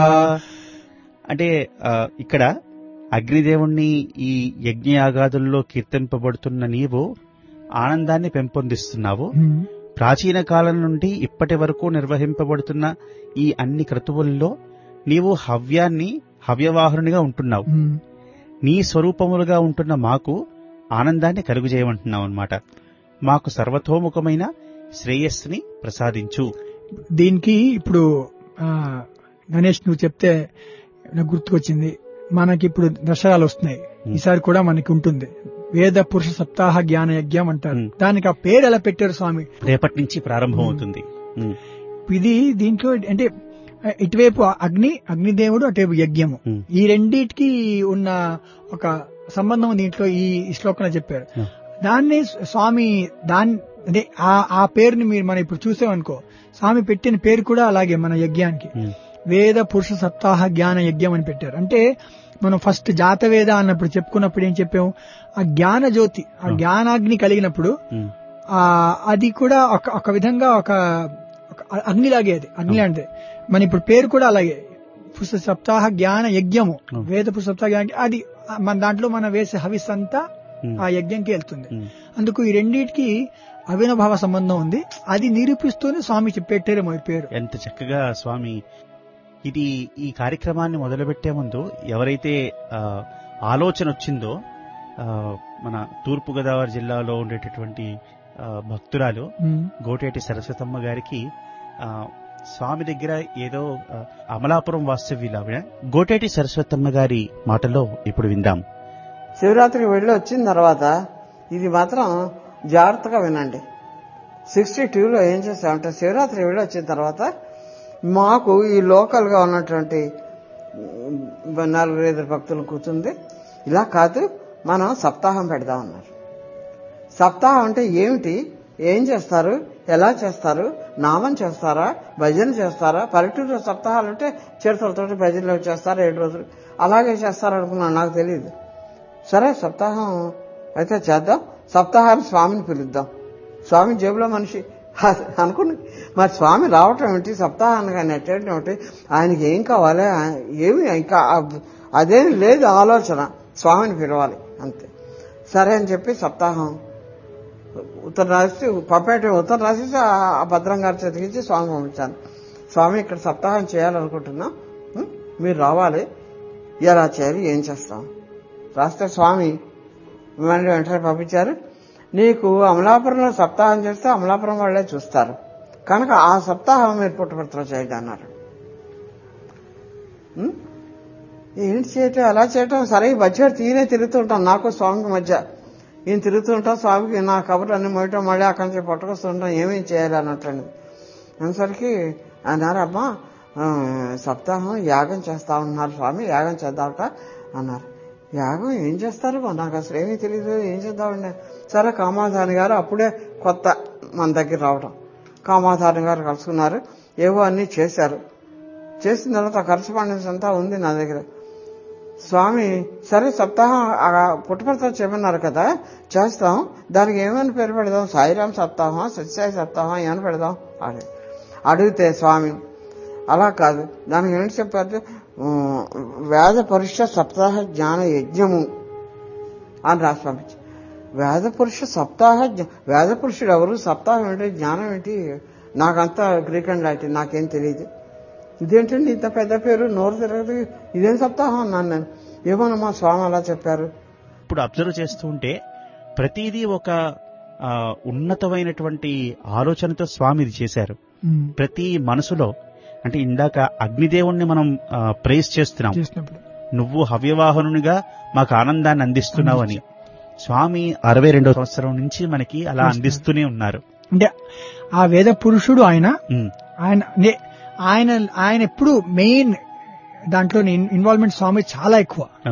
అంటే ఆ, ఇక్కడ అగ్నిదేవుణ్ణి ఈ యజ్ఞయాగాదుల్లో కీర్తింపబడుతున్న నీవు ఆనందాన్ని పెంపొందిస్తున్నావు ఉమ్, ప్రాచీన కాలం నుండి ఇప్పటి వరకు నిర్వహింపబడుతున్న ఈ అన్ని క్రతువుల్లో నీవు హవ్యాన్ని హవ్యవాహనునిగా ఉంటున్నావు ఉమ్. నీ స్వరూపములుగా ఉంటున్న మాకు ఆనందాన్ని కలుగుజేయమంటున్నావు అన్నమాట మాకు సర్వతోముఖమైన శ్రేయస్సుని ప్రసాదించు దీనికి ఇప్పుడు ఆ, గణేష్ నువ్వు చెప్తే నాకు గుర్తుకొచ్చింది మనకి ఇప్పుడు దసరాలు వస్తున్నాయి Hmm. ఈసారి కూడా మనకి ఉంటుంది వేద పురుష సప్తాహ జ్ఞాన యజ్ఞం అంటారు Hmm. దానికి ఆ పేరు ఎలా పెట్టారు స్వామి రేపటి నుంచి ప్రారంభం అవుతుంది ఉమ్, ఇది దీంట్లో అంటే ఇటువైపు అగ్ని అగ్నిదేవుడు అటువైపు యజ్ఞము Hmm. ఈ రెండిటికి ఉన్న ఒక సంబంధం దీంట్లో ఈ ఈ శ్లోకంలో చెప్పారు Hmm. దాన్ని స్వామి దాని అదే ఆ ఆ పేరుని మీరు మనం ఇప్పుడు చూసామనుకో స్వామి పెట్టిన పేరు కూడా అలాగే మన యజ్ఞానికి ఉమ్, వేద పురుష సప్తాహ జ్ఞాన యజ్ఞం అని పెట్టారు అంటే మనం ఫస్ట్ జాతవేద అన్నప్పుడు చెప్పుకున్నప్పుడు ఏం చెప్పాము ఆ జ్ఞాన జ్యోతి ఆ Hmm. జ్ఞానాగ్ని కలిగినప్పుడు ఉమ్, ఆ అది కూడా ఒక ఒక విధంగా ఒక ఒక అగ్నిలాగే అది అగ్ని లాంటిది మన ఇప్పుడు పేరు కూడా అలాగే పురుష సప్తాహ జ్ఞాన యజ్ఞము Hmm. వేద పురుష సప్తాహ జ్ఞాన అది మన దాంట్లో మనం వేసే హవిస్ అంతా ఉమ్, ఆ యజ్ఞంకి వెళ్తుంది ఉమ్. అందుకు ఈ రెండింటికి అవినభావ సంబంధం ఉంది అది నిరూపిస్తూనే స్వామి చెప్పేటేమో ఈ పేరు ఎంత చక్కగా స్వామి ఇది ఈ కార్యక్రమాన్ని మొదలుపెట్టే ముందు ఎవరైతే ఆ, ఆలోచన వచ్చిందో ఆ, మన తూర్పు గోదావరి జిల్లాలో ఉండేటటువంటి ఆ, భక్తురాలు ఉమ్, గోటేటి సరస్వతమ్మ గారికి ఆ, స్వామి దగ్గర ఏదో ఆ, అమలాపురం వాస్తవ్యులు ఆవిడ గోటేటి సరస్వతమ్మ గారి మాటలో ఇప్పుడు విందాం శివరాత్రికి వెళ్ళి వచ్చిన తర్వాత ఇది మాత్రం జాగ్రత్తగా వినండి సిక్స్టీ టూలో ఏం చేసామంటే శివరాత్రి వెళ్ళి వచ్చిన తర్వాత మాకు ఈ లోకల్గా ఉన్నటువంటి ఉమ్, నలుగురు ఐదు భక్తులు కూర్చుంది ఇలా కాదు మనం సప్తాహం పెడదామన్నారు సప్తాహం అంటే ఏమిటి ఏం చేస్తారు ఎలా చేస్తారు నామం చేస్తారా భజన చేస్తారా పల్లెటూరు సప్తాహాలు అంటే చిరతలతోటి భజనలు చేస్తారు ఏడు రోజులు అలాగే చేస్తారు అనుకున్నాను నాకు తెలియదు సరే సప్తాహం అయితే చేద్దాం సప్తాహాన్ని స్వామిని పిలుద్దాం స్వామి జేబులో మనిషి అనుకుని మరి స్వామి రావటం ఏమిటి సప్తాహాన్ని కానీ ఎట్టేయటం ఏమిటి ఆయనకి ఏం కావాలి ఆ- ఏమి ఇంకా ఆ- అదేం లేదు ఆలోచన స్వామిని పిలవాలి అంతే సరే అని చెప్పి సప్తాహం ఉత్తరం రాసి పంపేట ఉత్తరం రాసేసి ఆ- ఆ భద్రం గారి చేతికిచ్చి స్వామి పంపించాను స్వామి ఇక్కడ సప్తాహం చేయాలనుకుంటున్నాం ఉం? మీరు రావాలి ఎలా చేయాలి ఏం చేస్తాం రాస్తే స్వామి మిమ్మల్ని వెంటనే పంపించారు నీకు అమలాపురంలో సప్తాహం చేస్తే అమలాపురం వాళ్ళే చూస్తారు కనుక ఆ సప్తాహం మీరు పుట్టపర్తిలో చేయండి అన్నారు ఉం? ఏంటి చేయటం అలా చేయటం సరే ఈ మధ్య తీనే తిరుగుతుంటాం నాకు స్వామికి మధ్య ఈయన తిరుగుతుంటాం స్వామికి నా కబుర్లు అన్ని మోయటం మళ్ళీ అక్కడి నుంచి పట్టుకొస్తుంటాం ఏమేం చేయాలి అన్నట్టు అనేసరికి అన్నారు అమ్మా ఆ, సప్తాహం యాగం చేస్తా ఉన్నారు స్వామి యాగం చేద్దామట అన్నారు యాగం ఏం చేస్తారు నాకు అసలు ఏమీ తెలియదు ఏం చేద్దామండి సరే కామాధాని గారు అప్పుడే కొత్త మన దగ్గర రావడం కామాధాని గారు కలుసుకున్నారు ఏవో అన్నీ చేశారు చేసిన తర్వాత కరస్పాండెన్స్ అంతా ఉంది నా దగ్గర స్వామి సరే సప్తాహం ఆ పుట్టపర్తిలో చేయమన్నారు కదా చేస్తాం దానికి ఏమని పేరు పెడదాం సాయిరాం సప్తాహం సత్యసాయి సప్తాహం ఏమని పెడదాం అని అడిగితే స్వామి అలా కాదు దానికి ఏంటి చెప్పారు ఉమ్, వేద పురుష సప్తాహ జ్ఞాన యజ్ఞము అని రాసి పంపించి వేద పురుష సప్తాహ జ్ఞ- వేద పురుషుడు ఎవరు సప్తాహం ఏంటి జ్ఞానం ఏంటి నాకంతా గ్రీక్ అండ్ లాటిన్ నాకేం తెలియదు ఇదేంటండి ఇంత పెద్ద పేరు నోరు తిరగదు ఇదేం సప్తాహం అన్నాను నేను ఏమోనమ్మా స్వామి అలా చెప్పారు ఇప్పుడు అబ్జర్వ్ చేస్తూ ఉంటే ప్రతిదీ ఒక ఆ, ఉన్నతమైనటువంటి ఆలోచనతో స్వామి ఇది చేశారు ఉమ్, ప్రతి మనసులో అంటే ఇందాక అగ్నిదేవుణ్ణి మనం ప్రేస్ చేస్తున్నాం చేసినప్పుడు నువ్వు హవ్యవాహనునిగా మాకు ఆనందాన్ని అందిస్తున్నావు అని స్వామి అరవై రెండో సంవత్సరం నుంచి మనకి అలా అందిస్తూనే ఉన్నారు అంటే ఆ వేద పురుషుడు ఆయన ఉమ్, ఆయన నే- ఆయన ఆయన ఎప్పుడు మెయిన్ దాంట్లో ఇన్వాల్వ్మెంట్ స్వామి చాలా ఎక్కువ